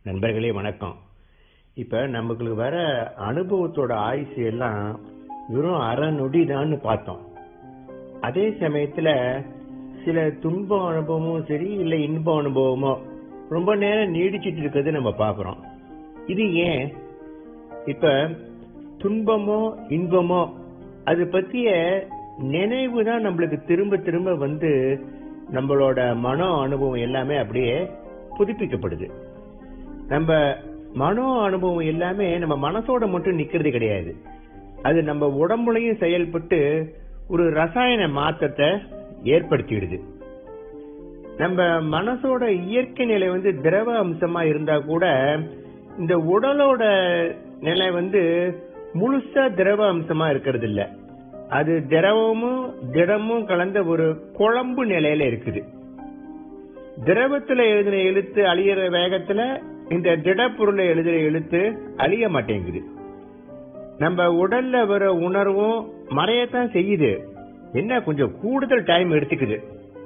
நண்பர்களே வணக்கம் இப்ப நமக்கு வர அனுபவத்தோட ஆயுசு எல்லாம் வெறும் அரை நொடிதான்னு பார்த்தோம் அதே சமயத்துல சில துன்ப அனுபவமும் சரி இல்ல இன்ப அனுபவமோ ரொம்ப நேரம் நீடிச்சிட்டு இருக்கிறது நம்ம பாக்குறோம் இது ஏன் இப்ப துன்பமோ இன்பமோ அது பத்திய நினைவு தான் நம்மளுக்கு திரும்ப திரும்ப வந்து நம்மளோட மனோ அனுபவம் எல்லாமே அப்படியே புதுப்பிக்கப்படுது நம்ம மனோ அனுபவம் எல்லாமே நம்ம மனசோட மட்டும் நிக்கிறது கிடையாது அது நம்ம உடம்புலையும் செயல்பட்டு ஒரு ரசாயன மாற்றத்தை ஏற்படுத்திடுது நம்ம மனசோட இயற்கை நிலை வந்து திரவ அம்சமா இருந்தா கூட இந்த உடலோட நிலை வந்து முழுசா திரவ அம்சமா இருக்கிறது இல்ல அது திரவமும் திடமும் கலந்த ஒரு குழம்பு நிலையில இருக்குது திரவத்துல எழுதின எழுத்து அழியிற வேகத்துல இந்த திடப்பொருளை எழுதுற எழுத்து அழிய மாட்டேங்குது நம்ம உடல்ல வர உணர்வும் மறையத்தான் செய்யுது என்ன கொஞ்சம் கூடுதல் டைம் எடுத்துக்குது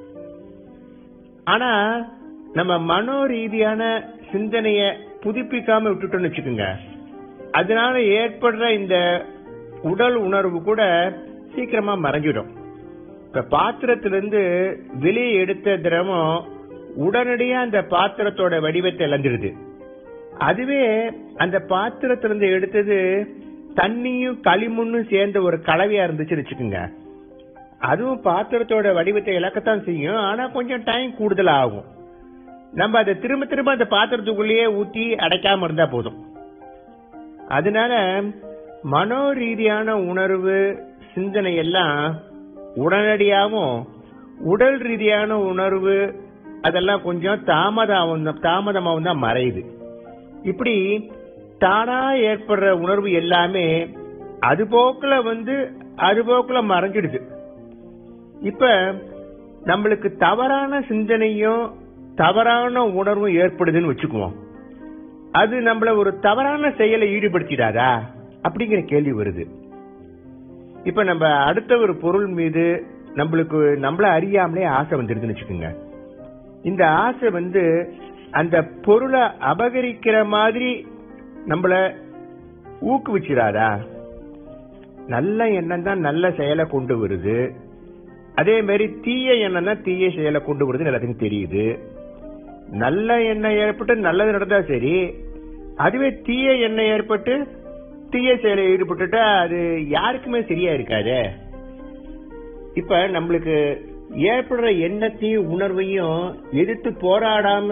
ஆனா நம்ம மனோ ரீதியான சிந்தனைய புதுப்பிக்காம விட்டுட்டோம்னு வச்சுக்கோங்க அதனால ஏற்படுற இந்த உடல் உணர்வு கூட சீக்கிரமா மறைஞ்சிடும் இப்ப பாத்திரத்திலிருந்து வெளியே எடுத்த திரவம் உடனடியா அந்த பாத்திரத்தோட வடிவத்தை இழந்துடுது அதுவே அந்த பாத்திரத்திலிருந்து எடுத்தது தண்ணியும் களிமண்ணும் சேர்ந்த ஒரு கலவையா இருந்துச்சுன்னு வச்சுக்கோங்க அதுவும் பாத்திரத்தோட வடிவத்தை இழக்கத்தான் செய்யும் ஆனா கொஞ்சம் டைம் கூடுதல் ஆகும் நம்ம அதை திரும்ப திரும்ப அந்த பாத்திரத்துக்குள்ளேயே ஊத்தி அடைக்காம இருந்தா போதும் அதனால மனோ ரீதியான உணர்வு சிந்தனை எல்லாம் உடனடியாகவும் உடல் ரீதியான உணர்வு அதெல்லாம் கொஞ்சம் தாமதம் தாமதமாகவும் தான் மறையுது இப்படி தானா ஏற்படுற உணர்வு எல்லாமே அது போக்குல வந்து அது போக்குல மறைஞ்சிடுது இப்ப நம்மளுக்கு தவறான சிந்தனையும் தவறான உணர்வும் ஏற்படுதுன்னு வச்சுக்குவோம் அது நம்மள ஒரு தவறான செயலை ஈடுபடுத்திடாதா அப்படிங்கிற கேள்வி வருது இப்ப நம்ம அடுத்த ஒரு பொருள் மீது நம்மளுக்கு நம்மள அறியாமலே ஆசை வந்துடுதுன்னு வச்சுக்கோங்க இந்த ஆசை வந்து அந்த பொருளை அபகரிக்கிற மாதிரி நம்மள ஊக்குவிச்சிடாதா நல்ல எண்ணம் தான் நல்ல செயலை கொண்டு வருது அதே மாதிரி தீய எண்ணம் தான் தீய செயலை கொண்டு வருதுன்னு எல்லாத்துக்கும் தெரியுது நல்ல எண்ணம் ஏற்பட்டு நல்லது நடந்தா சரி அதுவே தீய எண்ணம் ஏற்பட்டு தீய செயலை ஈடுபட்டுட்டா அது யாருக்குமே சரியா இருக்காது இப்ப நம்மளுக்கு ஏற்படுற எண்ணத்தையும் உணர்வையும் எதிர்த்து போராடாம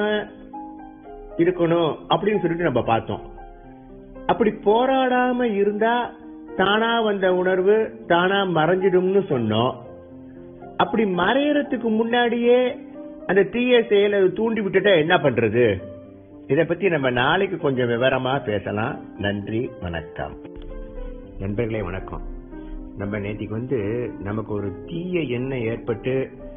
இருக்கணும் அப்படின்னு சொல்லிட்டு நம்ம பார்த்தோம் அப்படி போராடாம இருந்தா தானா வந்த உணர்வு தானா மறைஞ்சிடும்னு சொன்னோம் அப்படி மறையறதுக்கு முன்னாடியே அந்த தீய செயலை தூண்டி விட்டுட்டா என்ன பண்றது இத பத்தி நம்ம நாளைக்கு கொஞ்சம் விவரமா பேசலாம் நன்றி வணக்கம் நண்பர்களே வணக்கம் நம்ம நேற்றுக்கு வந்து நமக்கு ஒரு தீய எண்ணம் ஏற்பட்டு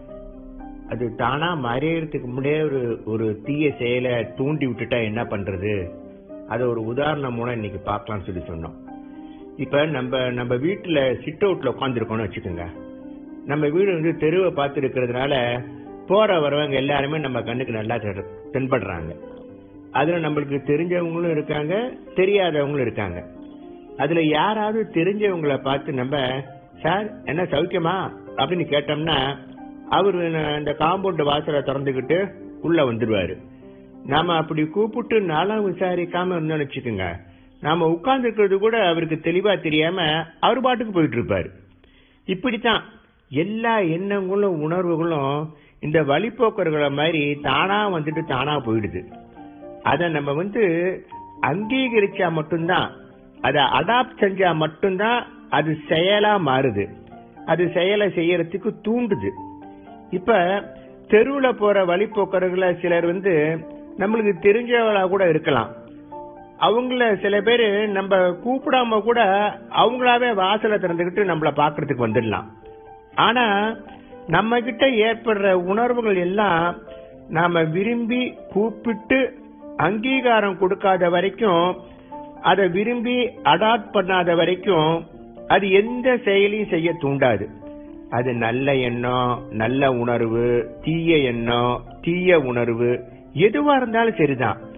அது தானா மறையறதுக்கு முன்னாடியே ஒரு ஒரு தீய செயலை தூண்டி விட்டுட்டா என்ன பண்றது அது ஒரு உதாரணம் மூலம் இன்னைக்கு பார்க்கலாம்னு சொல்லி சொன்னோம் இப்ப நம்ம நம்ம வீட்டுல சிட் அவுட்ல உட்காந்துருக்கோம்னு வச்சுக்கோங்க நம்ம வீடு வந்து தெருவை பார்த்து இருக்கிறதுனால போற வரவங்க எல்லாருமே நம்ம கண்ணுக்கு நல்லா தென்படுறாங்க அதுல நம்மளுக்கு தெரிஞ்சவங்களும் இருக்காங்க தெரியாதவங்களும் இருக்காங்க அதுல யாராவது தெரிஞ்சவங்கள பார்த்து நம்ம சார் என்ன சௌக்கியமா அப்படின்னு கேட்டோம்னா அவரு இந்த காம்பவுண்ட் வாசலை திறந்துகிட்டு உள்ள வந்துடுவாரு நாம அப்படி கூப்பிட்டு நாளாம் விசாரிக்காம இருந்தோம்னு வச்சுக்கோங்க நாம உட்கார்ந்து இருக்கிறது கூட அவருக்கு தெளிவா தெரியாம அவர் பாட்டுக்கு போயிட்டு இருப்பாரு இப்படித்தான் எல்லா எண்ணங்களும் உணர்வுகளும் இந்த வழிபோக்கர்களை மாதிரி தானா வந்துட்டு தானா போயிடுது அத நம்ம வந்து அங்கீகரிச்சா மட்டும்தான் அதை அடாப்ட் செஞ்சா மட்டும்தான் அது செயலா மாறுது அது செயலை செய்யறதுக்கு தூண்டுது இப்ப தெருவுல போற வழிபோக்கர்களை சிலர் வந்து நம்மளுக்கு தெரிஞ்சவளா கூட இருக்கலாம் அவங்கள சில பேர் நம்ம கூப்பிடாம கூட அவங்களாவே வாசலை திறந்துகிட்டு நம்மள பாக்குறதுக்கு வந்துடலாம் ஆனா நம்ம கிட்ட ஏற்படுற உணர்வுகள் எல்லாம் நாம விரும்பி கூப்பிட்டு அங்கீகாரம் கொடுக்காத வரைக்கும் அதை விரும்பி அடாப்ட் பண்ணாத வரைக்கும் அது எந்த செயலையும் செய்ய தூண்டாது அது நல்ல எண்ணம் நல்ல உணர்வு தீய எண்ணம் தீய உணர்வு எதுவா இருந்தாலும் சரிதான்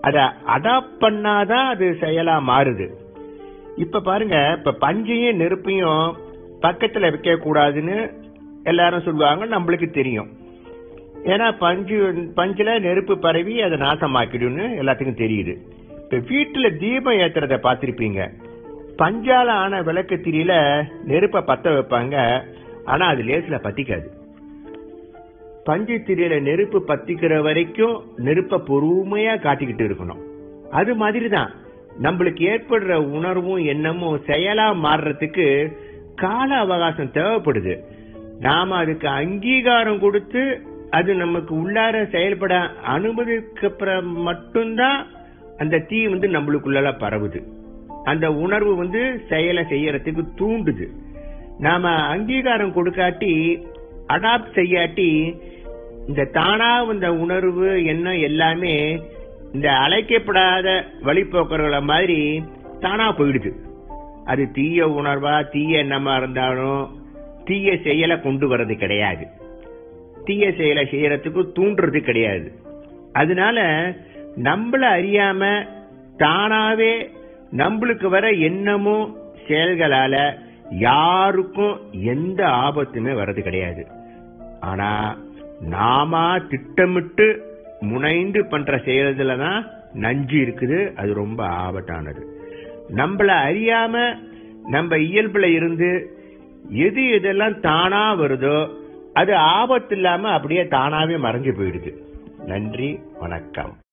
அத அடாப்ட் பண்ணாதான் அது செயலா மாறுது இப்ப பாருங்க இப்ப பஞ்சையும் நெருப்பையும் பக்கத்துல வைக்க கூடாதுன்னு எல்லாரும் சொல்லுவாங்க நம்மளுக்கு தெரியும் ஏன்னா பஞ்சு பஞ்சுல நெருப்பு பரவி அதை நாசமாக்கிடும்னு எல்லாத்துக்கும் தெரியுது இப்ப வீட்டுல தீபம் ஏத்துறத பார்த்திருப்பீங்க பஞ்சால ஆன விளக்கு திரியில நெருப்ப பத்த வைப்பாங்க ஆனா அது லேசில பத்திக்காது பஞ்சு திரியில நெருப்பு பத்திக்கிற வரைக்கும் நெருப்ப பொறுமையா காட்டிக்கிட்டு இருக்கணும் அது மாதிரிதான் நம்மளுக்கு ஏற்படுற உணர்வும் எண்ணமும் செயலா மாறுறதுக்கு கால அவகாசம் தேவைப்படுது நாம அதுக்கு அங்கீகாரம் கொடுத்து அது நமக்கு உள்ளார செயல்பட அனுமதிக்கு அப்புறம் மட்டும்தான் அந்த தீ வந்து நம்மளுக்குள்ள பரவுது அந்த உணர்வு வந்து செயலை செய்யறதுக்கு தூண்டுது நாம அங்கீகாரம் கொடுக்காட்டி அடாப்ட் செய்யாட்டி இந்த தானா வந்த உணர்வு எண்ணம் எல்லாமே இந்த அழைக்கப்படாத வழிபோக்கர்களை மாதிரி தானா போயிடுது அது தீய உணர்வா தீய எண்ணமா இருந்தாலும் தீய செயலை கொண்டு வர்றது கிடையாது தீய செயலை செய்யறதுக்கு தூண்டுறது கிடையாது அதனால நம்மள அறியாம தானாவே நம்மளுக்கு வர எண்ணமும் செயல்களால யாருக்கும் எந்த ஆபத்துமே வர்றது கிடையாது ஆனா நாம திட்டமிட்டு முனைந்து பண்ற செயல்துல தான் நஞ்சு இருக்குது அது ரொம்ப ஆபத்தானது நம்மள அறியாம நம்ம இயல்புல இருந்து எது எதெல்லாம் தானா வருதோ அது ஆபத்து இல்லாம அப்படியே தானாவே மறைஞ்சு போயிடுது நன்றி வணக்கம்